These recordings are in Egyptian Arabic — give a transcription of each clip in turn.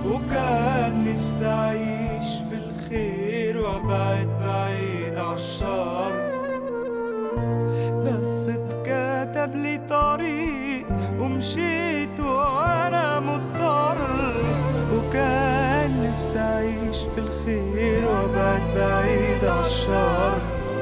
وكان نفسي أعيش في الخير وأبعد بعيد عالشر بس اتكتب لي طريق ومشيت وأنا مضطر وكان نفسي أعيش في الخير وأبعد بعيد عالشر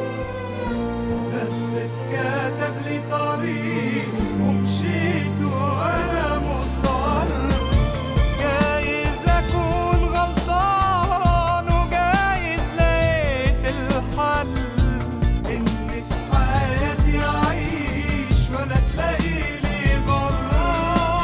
بس اتكتب لي طريق ومشيت وأنا مضطر جايز أكون غلطان وجايز لقيت الحل إن في حياتي أعيش ولا تلاقيلي برا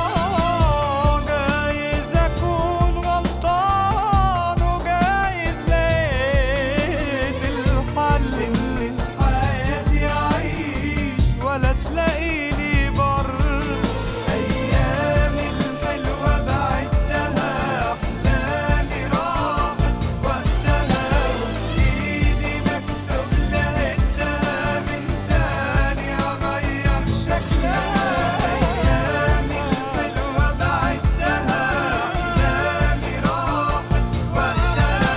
جايز أكون غلطان وجايز لقيت الحل إن في حياتي أعيش ولا تلاقيلي بر أيامي الحلوة بعدها أحلامي راحت وقتها وإيدي مكتوب لقيتها من تاني أغير شكلها أيامي الحلوة بعدها أحلامي راحت وقتها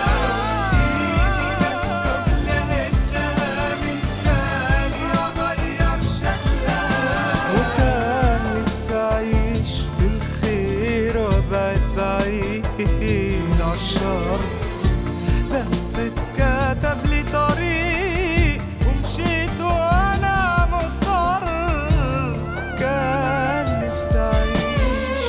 وإيدي مكتوب لقيتها من تاني أغير شكلها وكان نفسي أعيش في الخير وأبعد بعيد عالشر بس اتكتب لي طريق ومشيت وأنا مضطر كان نفسي أعيش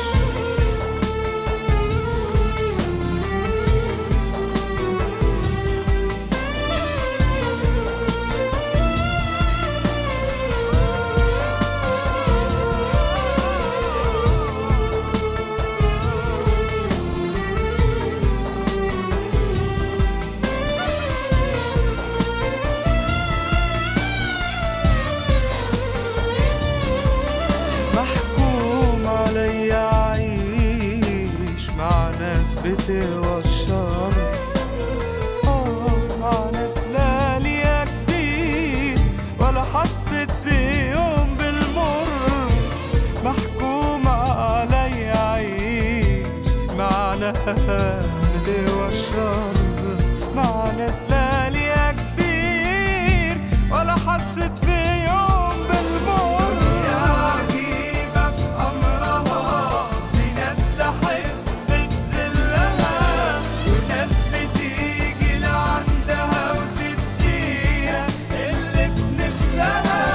محكوم عليا أعيش مع ناس بتوى الشر آه مع ناس لا ليا كبير ولا حسيت في يوم بالمر محكوم عليا أعيش مع ناس بتوى الشر مع ناس لا ليا كبير ولا حسيت في يوم بالمر يا عجيبة في أمرها في ناس تحب تذلها وناس بتيجي لعندها وتديها اللي في نفسها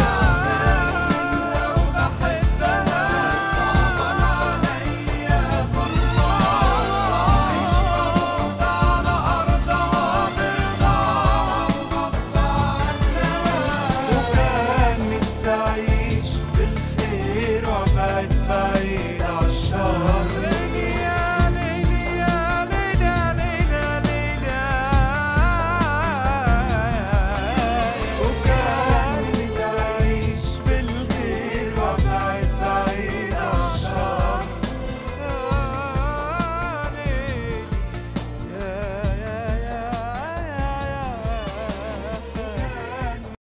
منها وبحبها صعبان عليا ظلمها عيش واموت على أرضها برضاها وغصب عنها وكان نفسي أعيش بالخير وأبعد بعيد عالشر ليلي يا ليلي يا ليلي يا ليلي يا وكان نفسي أعيش بالخير وأبعد بعيد عالشر يا ليلي يا يا يا يا يا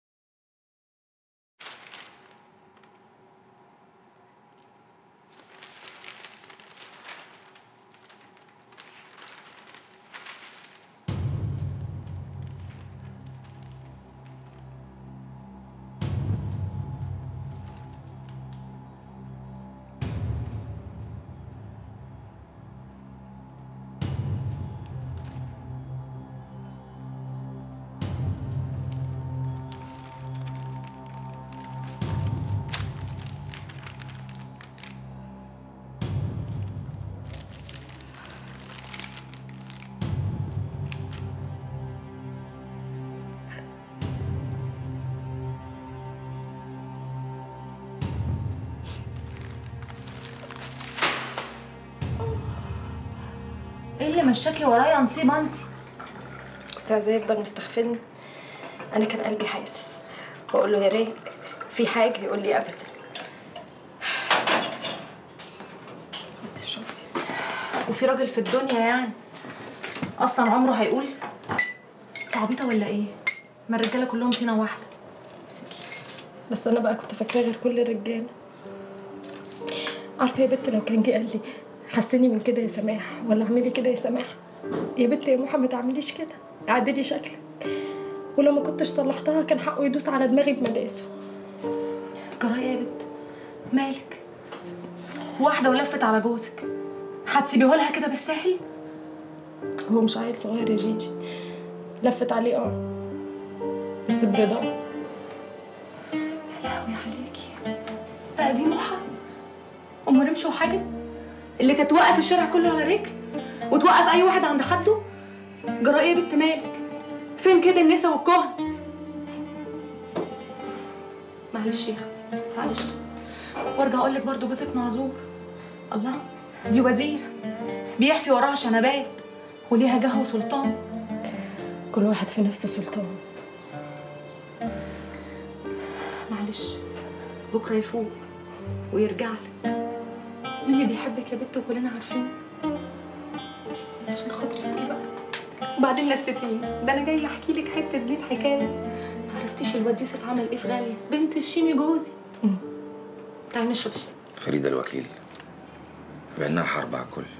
ايه اللي مشاكي ورايا نصيبه انت كنت عايزاه يفضل مستغفلني انا كان قلبي حاسس بقول له يا ريت في حاجه يقول لي ابدا انت شوفي وفي راجل في الدنيا يعني اصلا عمره هيقول انت عبيطه ولا ايه ما الرجاله كلهم طينه واحده بس انا بقى كنت فاكراه غير كل الرجاله عارفه يا بنت لو كان جه قال لي حسني من كده يا سماح ولا اعملي كده يا سماح يا بنت يا محمد ما تعمليش كده عدلي شكلك ولو ما كنتش صلحتها كان حقه يدوس على دماغي بمداسه جرايه يا بنت مالك واحده ولفت على جوزك هتسيبيه لها كده بالساهل هو مش عيل صغير يا جيجي لفت عليه اه بس برضا يا لهوي عليكي بقى دي محا ام رمش وحاجه اللي كانت توقف الشارع كله على رجل وتوقف اي واحد عند حده جرايه يا بنت مالك فين كده النسا والكهن معلش يا اختي معلش وارجع اقول لك برضه جوزك معذور الله دي وزير بيحفي وراها شنبات وليها جه وسلطان كل واحد في نفسه سلطان معلش بكره يفوق ويرجع لك ميمي بيحبك يا بت وكلنا عارفين عشان خاطري فوقي بقى وبعدين نستين ده انا جايه احكي لك حته دي الحكايه ما عرفتيش الواد يوسف عمل ايه في غاليه بنت الشيمي جوزي تعالي نشرب شاي فريدة الوكيل بأنها حرب على الكل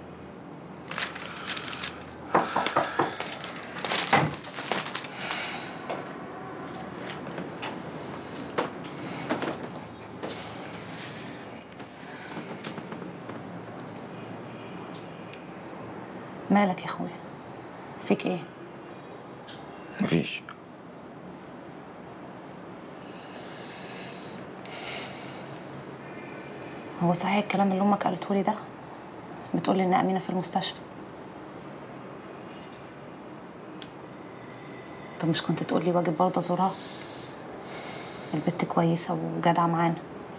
مالك يا اخويا فيك ايه مفيش هو صحيح الكلام اللي امك قالته لي ده بتقولي ان امينه في المستشفى طب مش كنت تقولي واجب برضه ازورها البت كويسه وجدعه معانا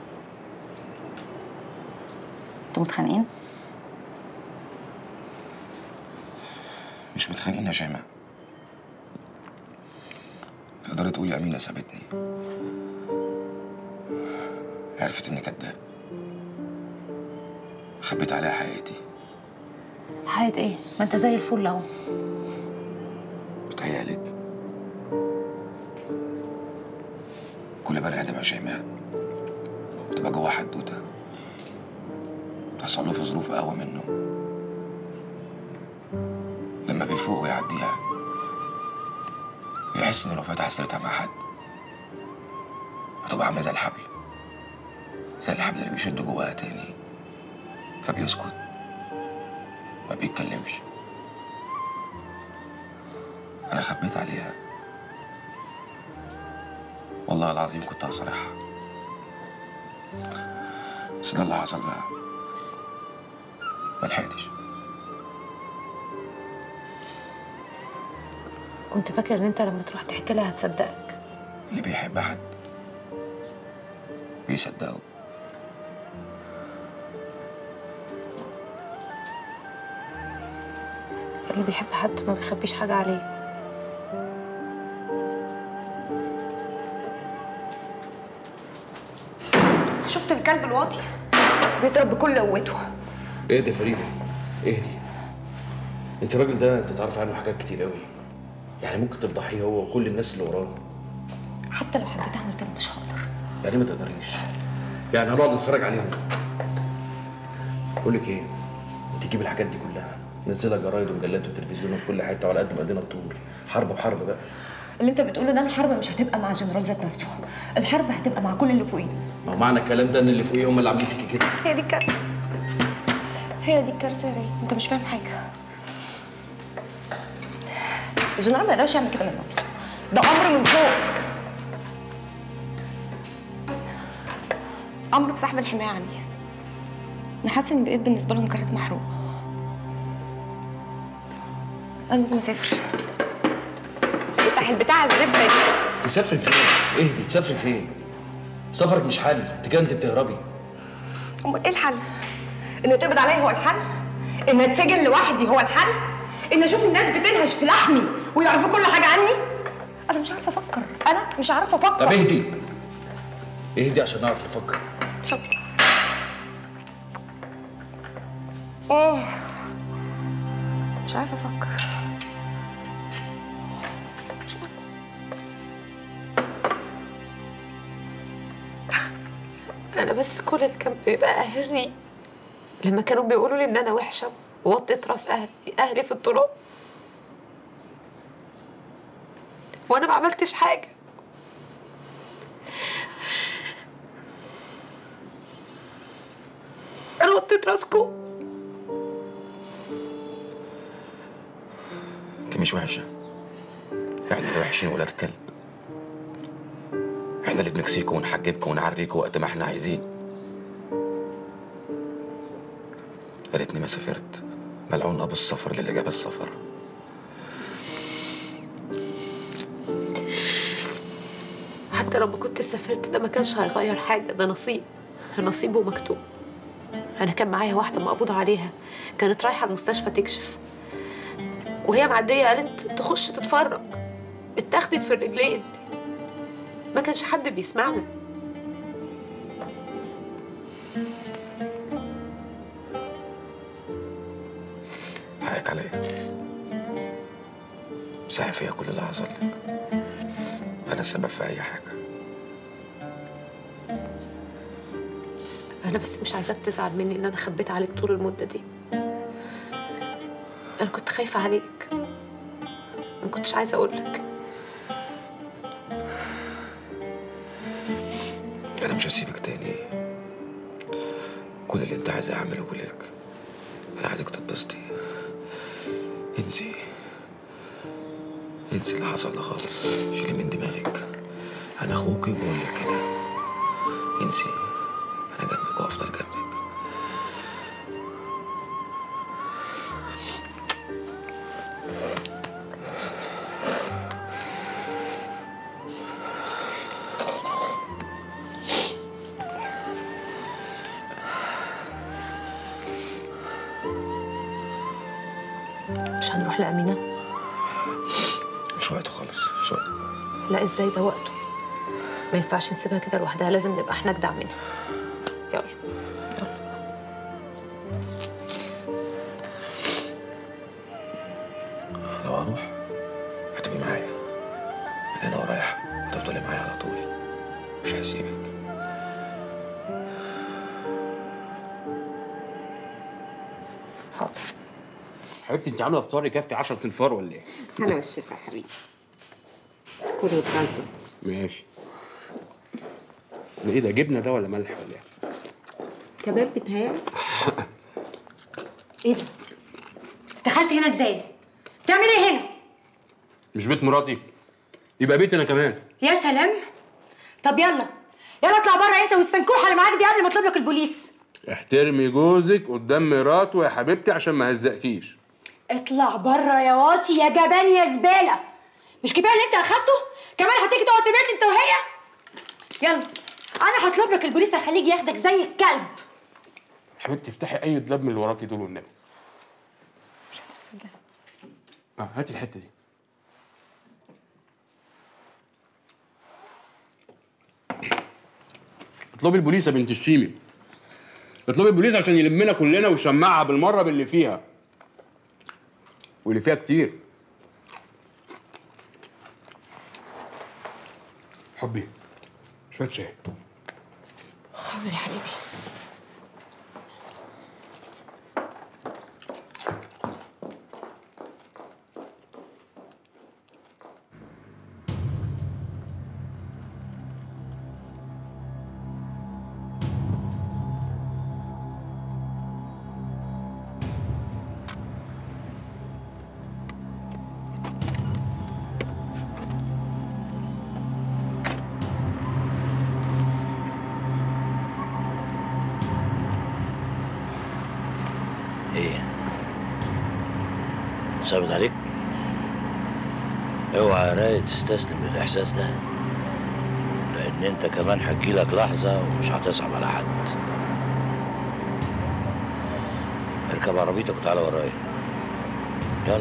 انتوا متخانقين مش متخانقين يا شيماء تقدري تقولي أمينة سابتني عرفت إني كداب خبيت عليها حقيقتي حياة ايه ما انت زي الفل اهو بتهيألك كل بني آدم يا شيماء بتبقى جوه حدوتة تحصل له في ظروف أقوى منه لما بيفوق ويعديها يحس إنه لو فتح سيرتها مع حد هتبقى عاملة زي الحبل زي الحبل اللي بيشد جواها تاني فبيسكت ما بيتكلمش أنا خبيت عليها والله العظيم كنت هصارحها بس ده اللي حصل بقى ملحقتش كنت فاكر ان انت لما تروح تحكي لها هتصدقك اللي بيحب حد بيصدقه اللي بيحب حد ما بيخبيش حاجه عليه شفت الكلب الواطي بيضرب بكل قوته اهدي يا فريده اهدي انت الراجل ده انت تعرف عنه حاجات كتير قوي يعني ممكن تفضحيه هو وكل الناس اللي وراه حتى لو حبيت اعمل كده مش هقدر يعني ما تقدريش يعني هنقعد نتفرج عليهم بقول لك ايه انت تجيب الحاجات دي كلها نزلها جرايد ومجلات وتلفزيون في كل حته وعلى قد ما ايدينا تطول حرب بحرب بقى اللي انت بتقوله ده الحرب مش هتبقى مع الجنرال ذات نفسه الحرب هتبقى مع كل اللي فوقيه ما هو معنى الكلام ده ان اللي فوقيه هم اللي عاملين فيكي كده هي دي الكارثه هي دي الكارثه يا ري انت مش فاهم حاجه الجنرال ما يقدرش يعمل كده من نفسه ده امر من فوق امر بسحب الحمايه عني انا حاسه ان بقيت بالنسبه لهم كانت محروقه انا لازم اسافر افتح البتاع الزبده دي تسافري فين؟ اهدي تسافري فين؟ سفرك مش حل انت كده انت بتهربي امال ايه الحل؟ ان يتقبض عليا هو الحل؟ ان اتسجن لوحدي هو الحل؟ ان اشوف الناس بتنهش في لحمي ويعرفوا كل حاجه عني؟ انا مش عارفه افكر انا مش عارفه طب افكر اهدي اهدي عشان نعرف نفكر شكرا اه مش عارفه افكر مش عارفة. انا بس كل اللي كان بيبقى قاهرني لما كانوا بيقولوا لي ان انا وحشه ووطيت راس اهلي اهلي في التراب وانا ما عملتش حاجه انا وطيت راسكم انت مش وحشه احنا اللي وحشين ولاد كلب احنا اللي بنكسيكوا ونحجبكوا ونعريكوا وقت ما احنا عايزين يا ريتني ما سافرت ملعون ابو السفر للي جاب السفر حتى لو ما كنت سافرت ده ما كانش هيغير حاجه ده نصيب نصيب ومكتوب انا كان معايا واحده مقبوض عليها كانت رايحه المستشفى تكشف وهي معديه قالت تخش تتفرج اتاخدت في الرجلين ما كانش حد بيسمعنا حقك عليا ساعة فيها كل اللي حصل لك انا السبب في اي حاجه انا بس مش عايزاك تزعل مني ان انا خبيت عليك طول المده دي انا كنت خايفه عليك ما كنتش عايزه اقول لك انا مش هسيبك تاني كل اللي انت عايز اعمله لك انا عايزك تتبسطي انسي انسي اللي حصل ده خالص شيلي من دماغك انا اخوكي وبقول لك كده انسي انا جنبك وافضل جنبك مش هنروح لامينه مش وقته خالص مش وقته لا ازاي ده وقته ما ينفعش نسيبها كده لوحدها لازم نبقى احنا اجدع منها يلا لو اروح هتبقي معايا من هنا ورايح هتفضلي معايا على طول مش هسيبك حاضر حبيبتي انت عامله فطار يكفي 10 تنفار ولا ايه؟ انا والشفا يا حبيبي كل وتغلسل ماشي ده ايه ده جبنه ده ولا ملح ولا ايه؟ كباب بتهيألي ايه ده؟ دخلت هنا ازاي؟ بتعمل ايه هنا؟ مش بيت مراتي يبقى بيتي انا كمان يا سلام طب يلا يلا اطلع بره انت والسنكوحه اللي معاك دي قبل ما اطلب لك البوليس احترمي جوزك قدام مراته يا حبيبتي عشان ما هزقكيش اطلع بره يا واطي يا جبان يا زباله مش كفايه اللي انت اخدته كمان هتيجي تقعد في بيت انت وهي يلا انا هطلب لك البوليس هخليه يجي ياخدك زي الكلب حبيبتي افتحي اي دولاب من اللي وراكي دول والنبي مش قادره اصدق اه هاتي الحته دي اطلبي البوليس يا بنت الشيمي اطلبي البوليس عشان يلمنا كلنا ويشمعها بالمره باللي فيها واللي فيها كتير حبي شويه شاي حاضر يا حبيبي ايه صعبت عليك اوعى يا راي تستسلم للاحساس ده لان انت كمان هتجيلك لحظه ومش هتصعب على حد اركب عربيتك وتعالى ورايا يلا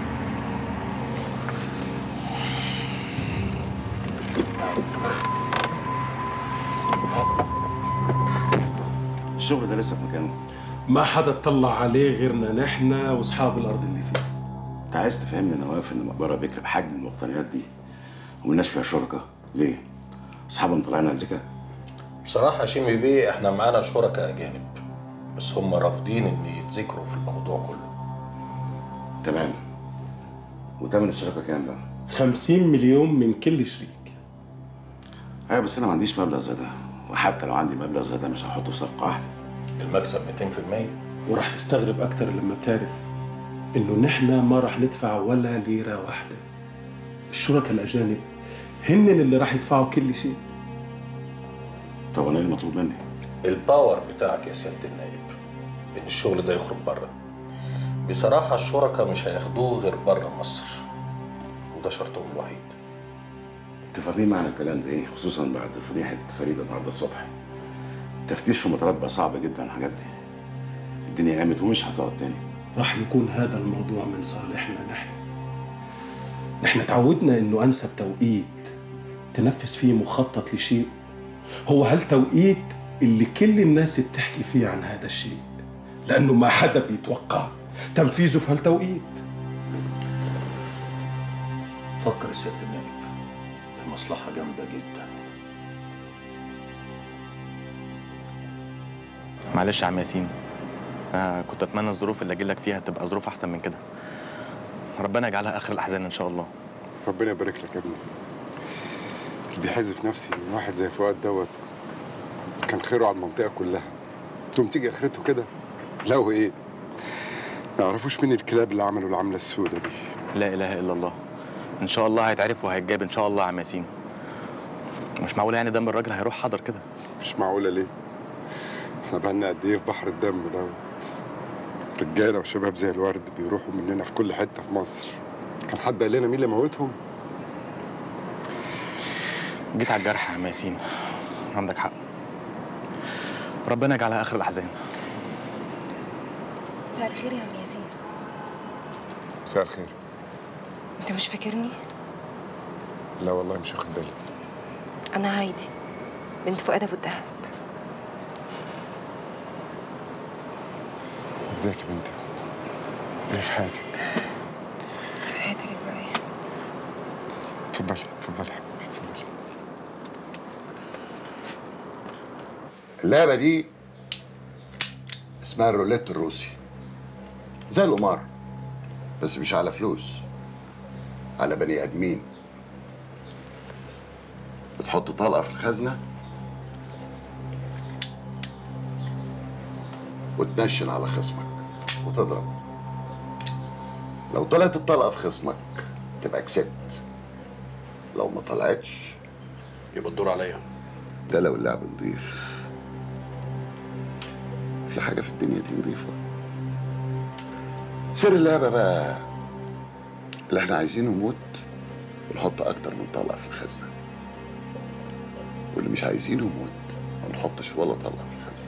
الشغل ده لسه في مكانه ما حدا اطلع عليه غيرنا نحن واصحاب الارض اللي فيه انت عايز تفهمني نواف ان مقبره بكر بحجم المقتنيات دي وملناش فيها شركاء ليه؟ اصحابهم طالعين على الذكاء بصراحة يا شيمي بيه احنا معانا شركاء أجانب بس هم رافضين ان يتذكروا في الموضوع كله تمام وتمن الشراكه كام بقى؟ 50 مليون من كل شريك ايوه بس انا ما عنديش مبلغ زي ده وحتى لو عندي مبلغ زي ده مش هحطه في صفقه واحده المكسب 200% وراح تستغرب اكتر لما بتعرف انه نحن ما راح ندفع ولا ليره واحده الشركاء الاجانب هن اللي راح يدفعوا كل شيء طب انا ايه المطلوب مني؟ الباور بتاعك يا سياده النائب ان الشغل ده يخرج بره بصراحه الشركاء مش هياخدوه غير بره مصر وده شرطهم الوحيد انتوا فاهمين معنى الكلام ده ايه خصوصا بعد فضيحه فريده النهارده الصبح التفتيش في المطارات بقى صعب جدا الحاجات دي الدنيا قامت ومش هتقعد تاني راح يكون هذا الموضوع من صالحنا نحن نحن تعودنا انه انسب توقيت تنفذ فيه مخطط لشيء هو هالتوقيت اللي كل الناس بتحكي فيه عن هذا الشيء لانه ما حدا بيتوقع تنفيذه في هالتوقيت فكر يا سياده النائب المصلحه جامده جدا معلش يا عم ياسين انا كنت اتمنى الظروف اللي اجي لك فيها تبقى ظروف احسن من كده ربنا يجعلها اخر الاحزان ان شاء الله ربنا يبارك لك يا ابني اللي بيحز في نفسي ان واحد زي فؤاد دوت كان خيره على المنطقه كلها تقوم تيجي اخرته كده لا وايه ما يعرفوش مين الكلاب اللي عملوا العمله السوداء دي لا اله الا الله ان شاء الله هيتعرف وهيتجاب ان شاء الله يا عم ياسين مش معقول يعني دم الراجل هيروح حضر كده مش معقوله ليه احنا بقالنا قد ايه في بحر الدم دوت رجاله وشباب زي الورد بيروحوا مننا في كل حته في مصر كان حد قال لنا مين اللي موتهم جيت على الجرح يا عم ياسين عندك حق ربنا يجعلها اخر الاحزان مساء الخير يا عم ياسين مساء الخير انت مش فاكرني لا والله مش واخد بالي انا هايدي بنت فؤاد ابو الدهب ازيك يا بنتي ايه في حياتك حياتي رباية اتفضلي اتفضلي يا حبيبتي اتفضلي اللعبة دي اسمها الروليت الروسي زي القمار بس مش على فلوس على بني ادمين بتحط طلقة في الخزنة وتنشن على خصمك وتضرب لو طلعت الطلقة في خصمك تبقى كسبت لو ما طلعتش يبقى الدور عليا ده لو اللعب نضيف في حاجة في الدنيا دي نضيفة سر اللعبة بقى اللي احنا عايزينه يموت ونحط أكتر من طلقة في الخزنة واللي مش عايزينه يموت ما نحطش ولا طلقة في الخزنة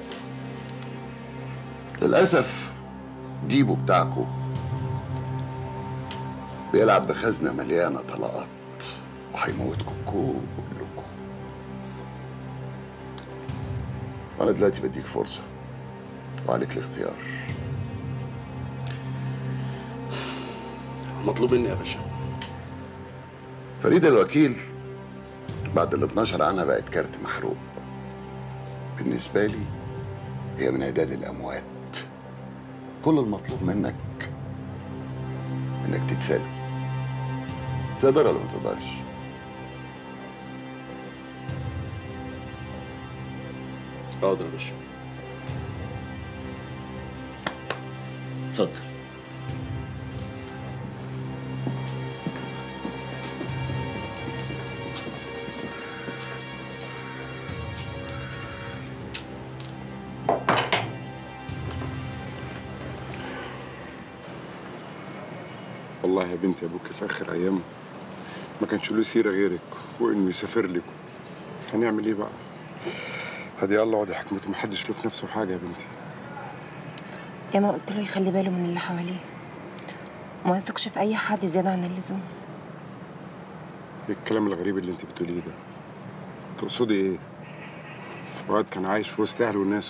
للأسف ديبو بتاعكو بيلعب بخزنة مليانة طلقات وهيموتكم كلكم وأنا دلوقتي بديك فرصة وعليك الاختيار مطلوب مني يا باشا فريدة الوكيل بعد ال 12 عنها بقت كارت محروق بالنسبة لي هي من عداد الأموات كل المطلوب منك إنك تتسلم تقدر ولا ما تقدرش؟ حاضر يا باشا اتفضل والله يا بنتي ابوك في اخر ايامه ما كانش له سيره غيرك وانه يسافر لك هنعمل ايه بقى هدي الله وادي حكمته محدش له في نفسه حاجه يا بنتي يا ما قلت له يخلي باله من اللي حواليه وما يثقش في اي حد زياده عن اللزوم ايه الكلام الغريب اللي انت بتقوليه ده تقصدي ايه فؤاد كان عايش في وسط اهله وناسه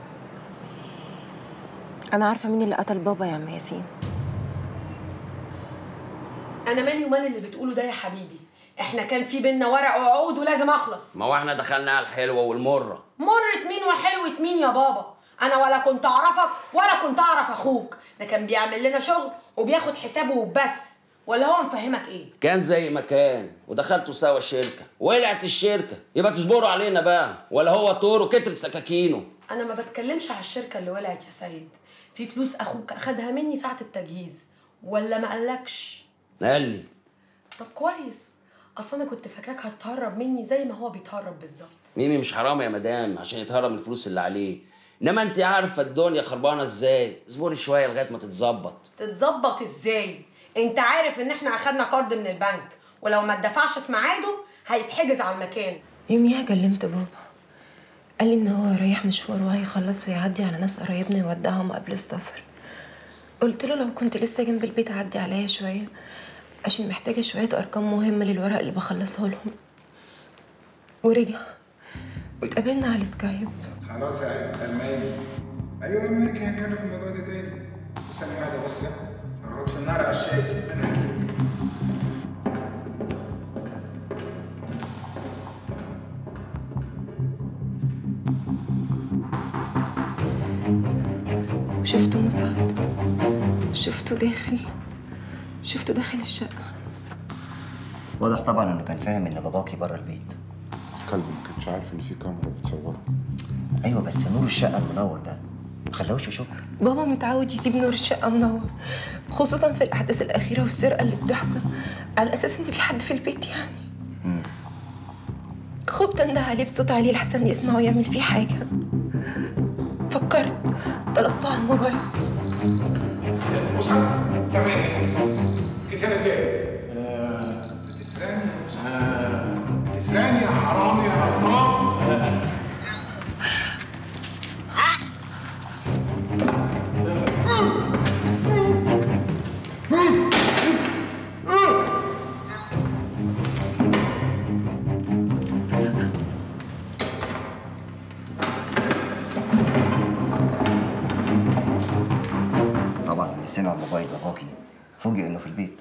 انا عارفه مين اللي قتل بابا يا عم ياسين انا مالي ومال اللي بتقوله ده يا حبيبي احنا كان في بينا ورق وعقود ولازم اخلص ما هو احنا دخلنا على الحلوه والمره مرت مين وحلوة مين يا بابا انا ولا كنت اعرفك ولا كنت اعرف اخوك ده كان بيعمل لنا شغل وبياخد حسابه وبس ولا هو مفهمك ايه كان زي ما كان ودخلتوا سوا شركه ولعت الشركه يبقى تصبروا علينا بقى ولا هو طور وكتر سكاكينه انا ما بتكلمش على الشركه اللي ولعت يا سيد في فلوس اخوك اخدها مني ساعه التجهيز ولا ما قالكش قال لي طب كويس اصل انا كنت فاكراك هتهرب مني زي ما هو بيتهرب بالظبط ميمي مش حرام يا مدام عشان يتهرب من الفلوس اللي عليه انما انت عارفه الدنيا خربانه ازاي اصبري شويه لغايه ما تتظبط تتظبط ازاي انت عارف ان احنا اخدنا قرض من البنك ولو ما اتدفعش في ميعاده هيتحجز على المكان يوميها كلمت بابا قال لي ان هو رايح مشوار وهيخلص ويعدي على ناس قرايبنا يودعهم قبل السفر قلت له لو كنت لسه جنب البيت عدي عليا شويه عشان محتاجه شويه ارقام مهمه للورق اللي بخلصه لهم ورجع واتقابلنا على السكايب خلاص يا عيد اما يجي ايوه اما يجي هنتكلم في الموضوع ده تاني ثانية واحدة بس هنقعد في النار على الشاي انا هجيلك شفته مساعد شفته داخل شفته داخل الشقه واضح طبعا انه كان فاهم ان باباكي بره البيت قلبي ما كانش عارف ان في كاميرا بتصوره ايوه بس نور الشقه المنور ده ما خلاهوش يشك بابا متعود يسيب نور الشقه منور خصوصا في الاحداث الاخيره والسرقه اللي بتحصل على اساس ان في حد في البيت يعني خفت انده عليه بصوت عالي لحسن يسمع ويعمل فيه حاجه فكرت طلبته على الموبايل مصعب تعمل ايه؟ جيت هنا ازاي؟ بتسرقني يا مصعب بتسرقني يا حرامي يا نصاب طبعا لما سمع موبايل باباكي فوجئ انه في البيت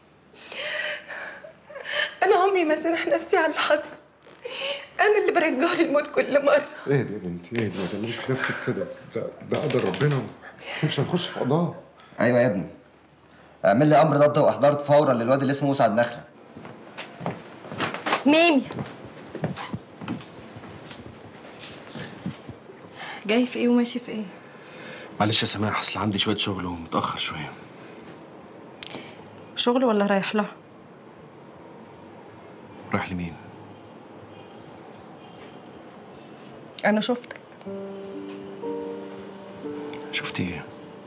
انا عمري ما سامح نفسي على اللي حصل انا اللي برجعه للموت كل مره اهدي يا بنتي اهدي ما تعمليش في نفسك كده ده ده قدر ربنا مش هنخش في قضاء ايوه يا ابني اعمل لي امر ضبط واحضار فورا للواد اللي اسمه مسعد نخله ميمي جاي في ايه وماشي في ايه معلش يا سماح اصل عندي شويه شغل ومتاخر شويه شغل ولا رايح لها رايح لمين انا شفتك شفتي ايه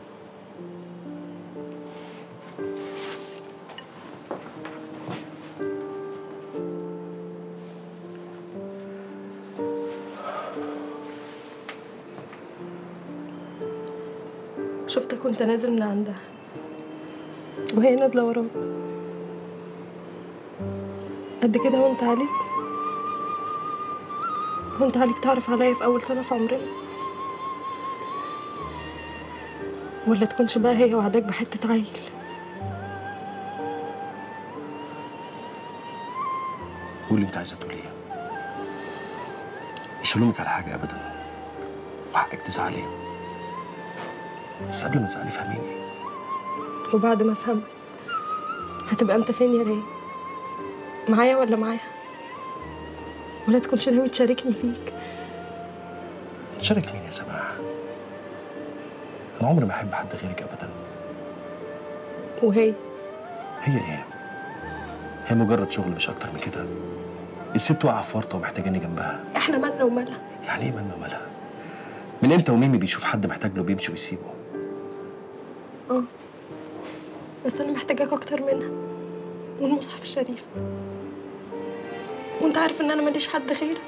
شفتك وانت نازل من عندها وهي نازله وراك قد كده وانت عليك وانت عليك تعرف عليا في اول سنه في عمرنا ولا تكونش بقى هي وعداك بحته عيل قولي اللي انت عايزه تقوليه مش هلومك على حاجه ابدا وحقك تزعلي بس قبل ما تزعلي فهميني وبعد ما افهمك هتبقى انت فين يا ري معايا ولا معاها ولا تكونش ناوي تشاركني فيك تشارك مين يا سماح انا عمري ما احب حد غيرك ابدا وهي هي ايه هي مجرد شغل مش اكتر من كده الست واقعه في ورطه ومحتاجاني جنبها احنا مالنا ومالها يعني ايه مالنا ومالها من امتى وميمي بيشوف حد محتاج له بيمشي ويسيبه اه بس انا محتاجاك اكتر منها والمصحف الشريف وانت عارف ان انا ماليش حد غيرك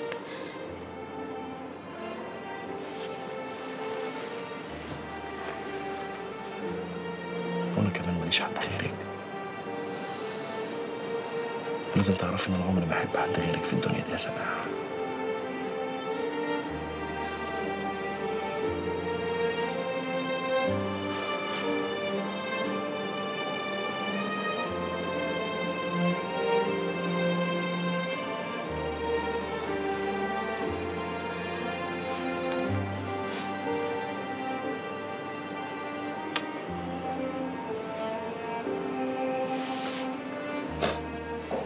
وانا كمان ماليش حد غيرك لازم تعرفي ان انا عمري ما احب حد غيرك في الدنيا دي يا سماح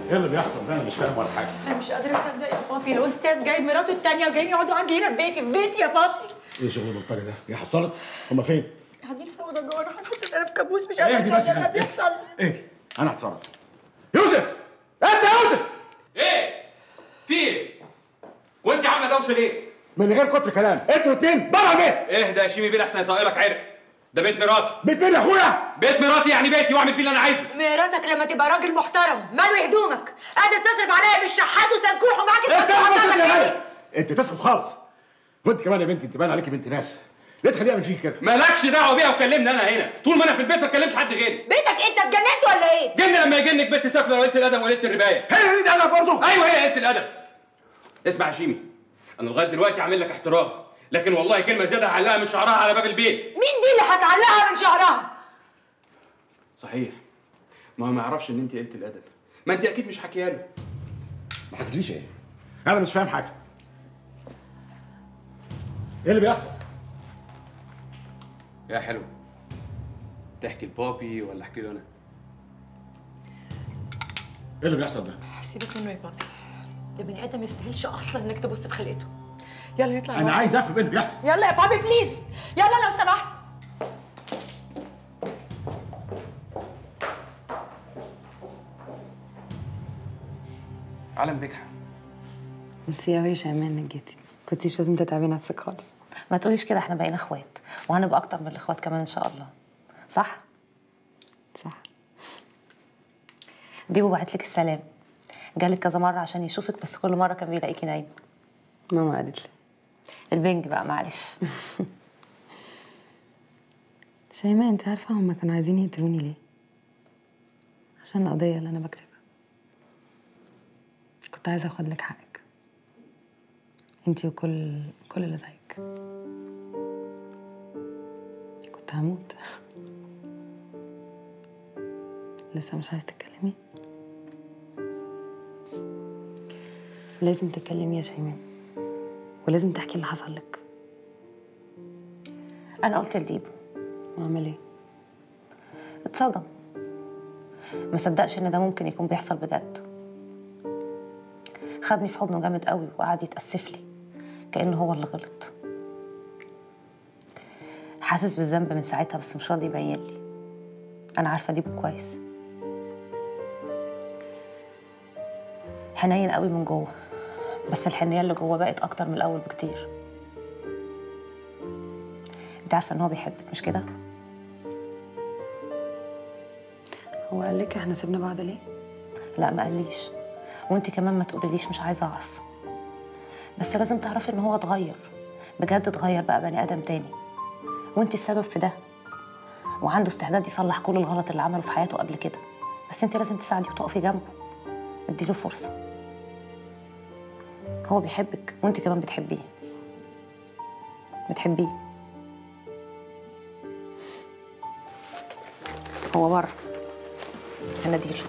ايه اللي بيحصل ده انا مش فاهم ولا حاجه انا مش قادره اصدق يا بابي الاستاذ جايب مراته التانية وجايين يقعدوا عندي هنا في بيتي في بيتي يا بابي ايه شغل البلطجه ده هي حصلت هما فين قاعدين في الاوضه جوه انا حاسه ان انا في كابوس مش اهدي قادره بس اصدق يا ده خالد، بيحصل اهدي انا هتصرف يوسف انت يا يوسف ايه؟ في ايه؟ وانت عامله دوشه ليه؟ من غير كتر كلام انتوا الاثنين بره البيت اهدى يا شيمي بيه احسن يطقلك عرق ده بيت مراتي بيت مين يا اخويا؟ بيت مراتي يعني بيتي واعمل فيه اللي انا عايزه مراتك لما تبقى راجل محترم مالو هدومك قادر تصرف عليا بالشحات وسنكوح ومعاك استنى بس السنكوح يا بتاعتك غالي انت تسكت خالص وانت كمان يا بنتي انت باين عليكي بنت ناس ليه تخليه يعمل فيك كده؟ مالكش دعوه بيها وكلمني انا هنا طول ما انا في البيت ما تكلمش حد غيري بيتك انت اتجننت ولا ايه؟ جن لما يجنك بنت سافله وقلت الادب وقلت الربايه هي قلت الادب برضه ايوه هي قلت الادب اسمع يا شيمي انا لغايه دلوقتي عامل لك احترام لكن والله كلمه زياده هعلقها من شعرها على باب البيت مين دي اللي هتعلقها من شعرها؟ صحيح ما هو ما يعرفش ان انت قلت الادب ما انت اكيد مش حكيها له ما حكيتليش ايه؟ انا مش فاهم حاجه ايه اللي بيحصل؟ يا حلو تحكي لبابي ولا احكي له انا ايه اللي بيحصل ده؟ سيبك منه يا بابي ده بني ادم ما يستاهلش اصلا انك تبص في خلقته يلا نطلع انا نقعد. عايز افهم ايه اللي بيحصل يلا يا بابي بليز يلا لو سمحت علم بجحة ميرسي قوي يا شيماء انك جيتي كنتيش لازم تتعبي نفسك خالص ما تقوليش كده احنا بقينا اخوات وهنبقى اكتر من الاخوات كمان ان شاء الله صح صح ديبو بعت لك السلام جالك كذا مره عشان يشوفك بس كل مره كان بيلاقيكي نايمه ماما قالت لي البنج بقى معلش شيماء انت عارفه هما كانوا عايزين يقتلوني ليه عشان القضيه اللي انا بكتبها كنت عايزه اخد لك حقك انتي وكل كل اللي زيك كنت هموت لسه مش عايزه تتكلمي لازم تتكلمي يا شيماء ولازم تحكي اللي حصل لك انا قلت لديبو وعمل ايه اتصدم ما صدقش ان ده ممكن يكون بيحصل بجد خدني في حضنه جامد قوي وقعد يتأسف لي كأنه هو اللي غلط حاسس بالذنب من ساعتها بس مش راضي يبين لي انا عارفه ديبو كويس حنين قوي من جوه بس الحنيه اللي جوه بقت اكتر من الاول بكتير انت عارفه ان هو بيحبك مش كده هو قال لك احنا سيبنا بعض ليه لا ما قاليش وانت كمان ما تقوليليش مش عايزه اعرف بس لازم تعرفي ان هو اتغير بجد اتغير بقى بني ادم تاني وانت السبب في ده وعنده استعداد يصلح كل الغلط اللي عمله في حياته قبل كده بس انت لازم تساعدي وتقفي جنبه اديله فرصه هو بيحبك وانت كمان بتحبيه بتحبيه هو بره هناديله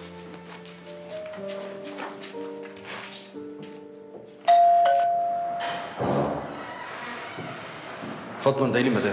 فاطمه ندعي مدام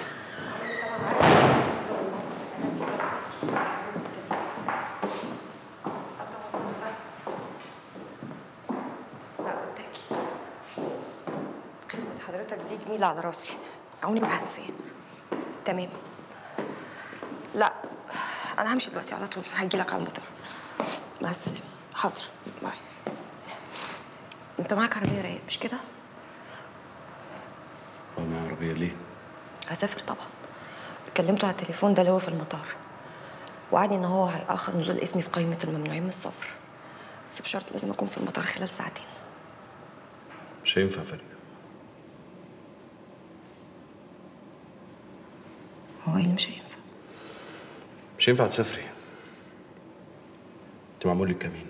لا بالتأكيد خدمة حضرتك دي جميلة على راسي عمري ما هنساها تمام لا أنا همشي دلوقتي على طول هجيلك على المطار مع السلامة حاضر باي أنت معاك عربية رايق مش كده؟ اه معايا عربيه ليه؟ هسافر طبعا كلمته على التليفون ده اللي هو في المطار وعدني ان هو هيأخر نزول اسمي في قائمة الممنوعين من السفر بس بشرط لازم اكون في المطار خلال ساعتين مش هينفع فريده هو ايه اللي مش هينفع مش هينفع تسافري انت معمول لك كمين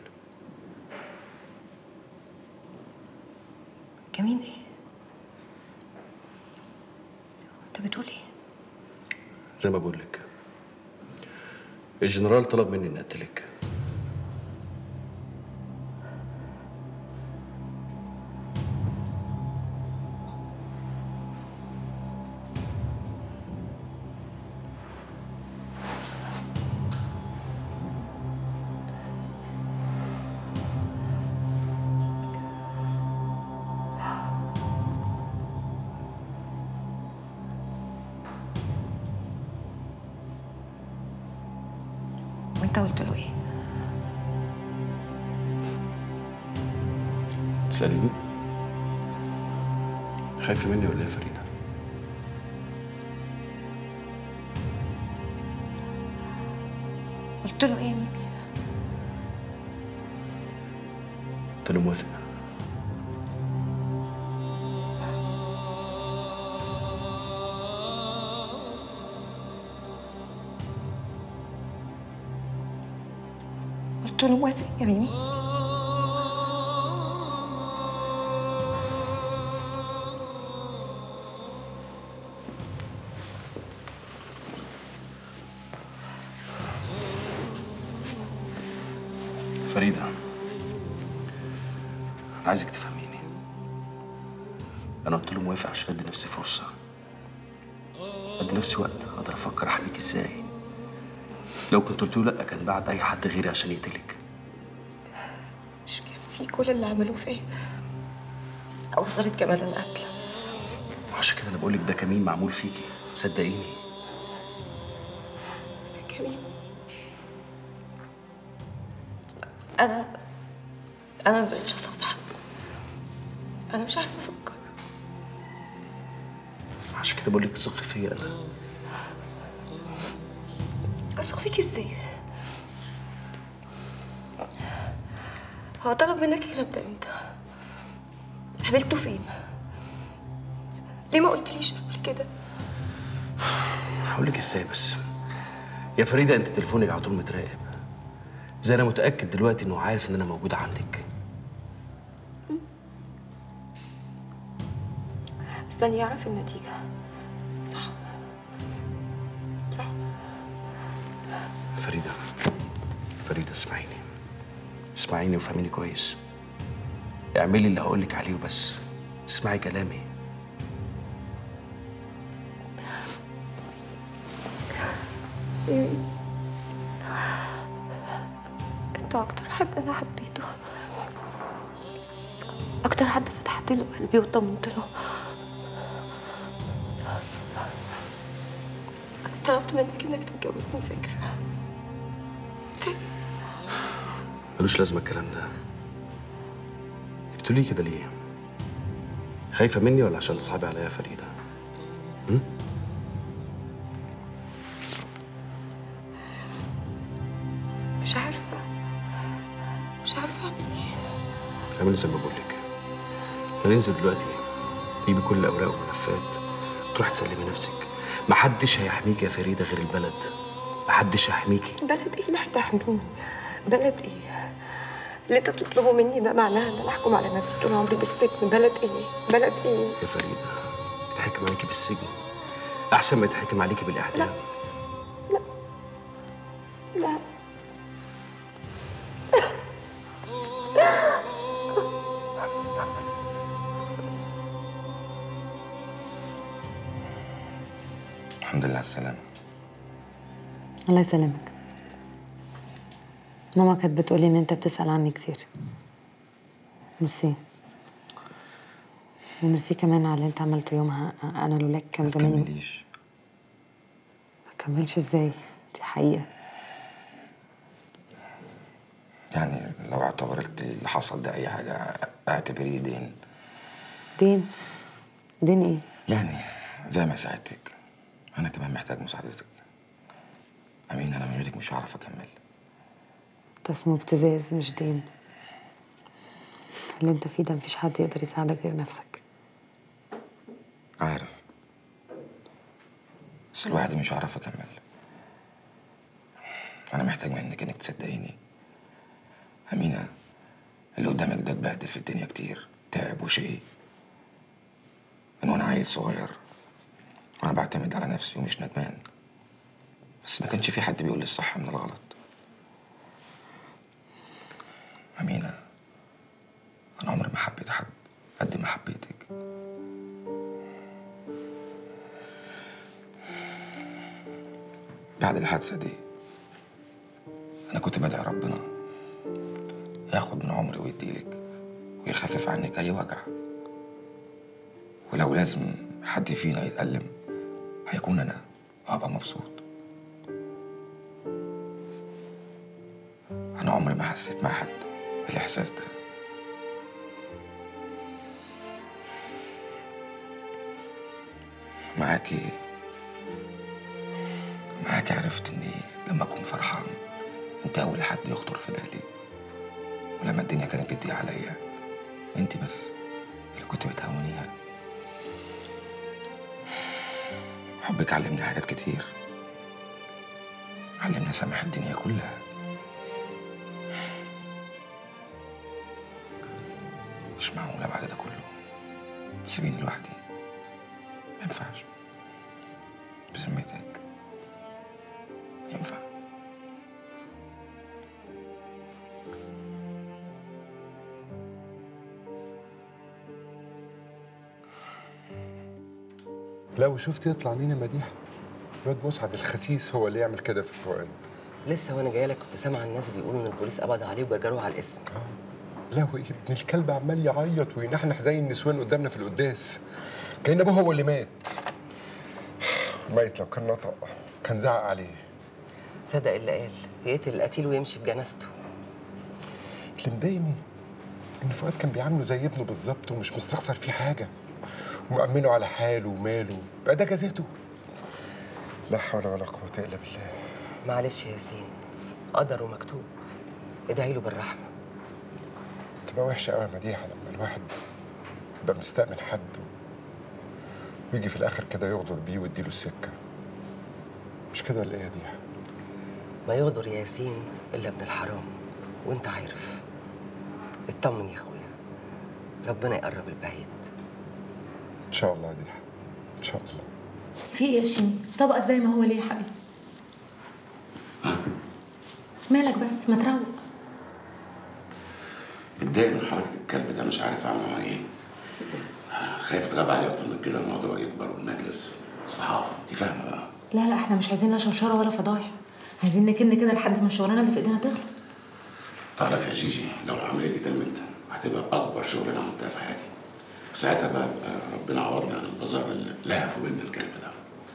كمين ايه انت بتقول ايه زي ما بقول لك الجنرال طلب مني اني اقتلك وانت قلت له ايه تسأليني خايفة مني ولا ايه يا فريدة؟ قلت له ايه يا ميمي قلت له موافق قلت له موافق يا ميمي فريدة أنا عايزك تفهميني أنا قلت له موافق عشان أدي نفسي فرصة أدي نفسي وقت أقدر أفكر أحميك إزاي لو كنت قلت له لأ كان بعت أي حد غيري عشان يقتلك مش في كل اللي عملوه فيا وصلت كمان للقتل عشان كده أنا بقولك ده كمين معمول فيكي صدقيني كمين انا انا ما بقتش اثق في حد انا مش عارفه افكر عشان كده بقولك ثقي فيا أنا اثق فيك ازاي هو طلب منك الكلام ده امتى قابلته فين ليه ما قلتليش قبل كده هقولك إزاي بس يا فريدة أنت تليفونك على طول متراقب زي أنا متأكد دلوقتي إنه عارف إن أنا موجودة عندك استني يعرف النتيجة صح صح فريدة فريدة اسمعيني اسمعيني وفهميني كويس اعملي اللي هقولك عليه وبس اسمعي كلامي انت اكتر حد انا حبيته اكتر حد فتحت له قلبي وطمنت له انا طلبت منك انك تتجوزني فكرة ملوش لازمة الكلام ده بتقولي كده ليه؟ خايفة مني ولا عشان تصعبي عليا يا فريدة؟ م? مش عارفة مش عارفة اعمل ايه اعملي زي ما بقولك هننزل دلوقتي جيبي كل الأوراق والملفات تروحي تسلمي نفسك محدش هيحميكي يا فريدة غير البلد محدش هيحميكي بلد ايه اللي هتحميني بلد ايه اللي انت بتطلبه مني ده معناه ان انا احكم على نفسي طول عمري بالسجن بلد ايه بلد ايه يا فريدة يتحكم عليكي بالسجن أحسن ما يتحكم عليكي بالإعدام لا الحمد لله على السلامة الله يسلمك ماما كانت بتقولي ان انت بتسأل عني كتير ميرسي وميرسي كمان على اللي انت عملته يومها انا لولاك كان زماني تكمليش ما كملش ازاي دي حقيقة يعني لو اعتبرت اللي حصل ده أي حاجة اعتبريه دين دين دين ايه يعني زي ما ساعدتك أنا كمان محتاج مساعدتك أمين أنا من غيرك مش هعرف أكمل ده اسمه ابتزاز مش دين اللي انت فيه ده مفيش حد يقدر يساعدك غير نفسك عارف بس لوحدي مش هعرف أكمل أنا محتاج منك إنك تصدقيني أمينة اللي قدامك ده اتبهدل في الدنيا كتير تعب وشقي من وأنا عيل صغير وأنا بعتمد على نفسي ومش ندمان بس ما كانش في حد بيقول لي الصح من الغلط أمينة أنا عمري ما حبيت حد قد ما حبيتك بعد الحادثة دي أنا كنت بدعي ربنا ياخد من عمري ويديلك ويخفف عنك أي وجع ولو لازم حد فينا يتألم هيكون أنا وهبقى مبسوط انا عمري ما حسيت مع حد الاحساس ده معاكي معاكي عرفت اني لما اكون فرحان انت اول حد يخطر في بالي ولما الدنيا كانت بتضيق عليا انت بس اللي كنت بتهونيها حبك علمني حاجات كتير علمني اسامح الدنيا كلها مش معقولة بعد ده كله تسيبيني لوحدي ما ينفعش بذمتك ينفع لو شفت يطلع لينا مديحه الواد مسعد الخسيس هو اللي يعمل كده في فؤاد لسه وانا جايه لك كنت سامعه الناس بيقولوا ان البوليس قبض عليه وجرجروه على الاسم لا هو ايه ابن الكلب عمال يعيط وينحنح زي النسوان قدامنا في القداس كان ابوه هو اللي مات ميت لو كان نطق كان زعق عليه صدق اللي قال يقتل القتيل ويمشي في جنازته اللي مضايقني ان فؤاد كان بيعامله زي ابنه بالظبط ومش مستخسر فيه حاجه ومأمنه على حاله وماله بقى ده جزاته لا حول ولا قوه الا بالله معلش يا ياسين قدر ومكتوب ادعي له بالرحمه تبقى وحشه قوي يا مديحه لما الواحد يبقى مستأمن حد ويجي في الاخر كده يغدر بيه ويديله السكه مش كده ولا ايه يا ديحه ما يغدر يا ياسين الا ابن الحرام وانت عارف اطمن يا اخويا ربنا يقرب البعيد ان شاء الله يا ديحه ان شاء الله في ايه يا شيمي طبقك زي ما هو ليه يا حبيبي مالك بس ما تروق متضايق من حركه الكلب ده مش عارف اعمل معاه ايه خايف اتغاب عليه اكتر من كده الموضوع يكبر والمجلس الصحافه انت فاهمه بقى لا لا احنا مش عايزين لا شرشره ولا فضايح عايزين نكن كده لحد ما الشغلانه اللي في ايدينا تخلص تعرف يا جيجي لو العمليه دي تمت هتبقى اكبر شغلانه عملتها في حياتي وساعتها بقى يبقى ربنا عوضني عن البازار اللي لهفوا مني الكلب ده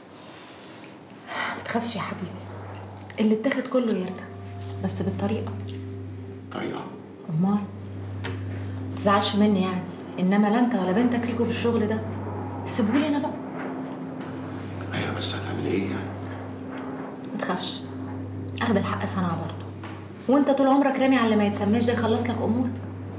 ما تخافش يا حبيبي اللي اتاخد كله يرجع بس بالطريقه طريقه امال ما تزعلش مني يعني انما لا انت ولا بنتك ليكوا في الشغل ده سيبولي انا بقى ايوه بس هتعمل ايه يعني ما تخافش اخد الحق صنعه برضه وانت طول عمرك رامي على اللي ما يتسماش ده يخلص لك امورك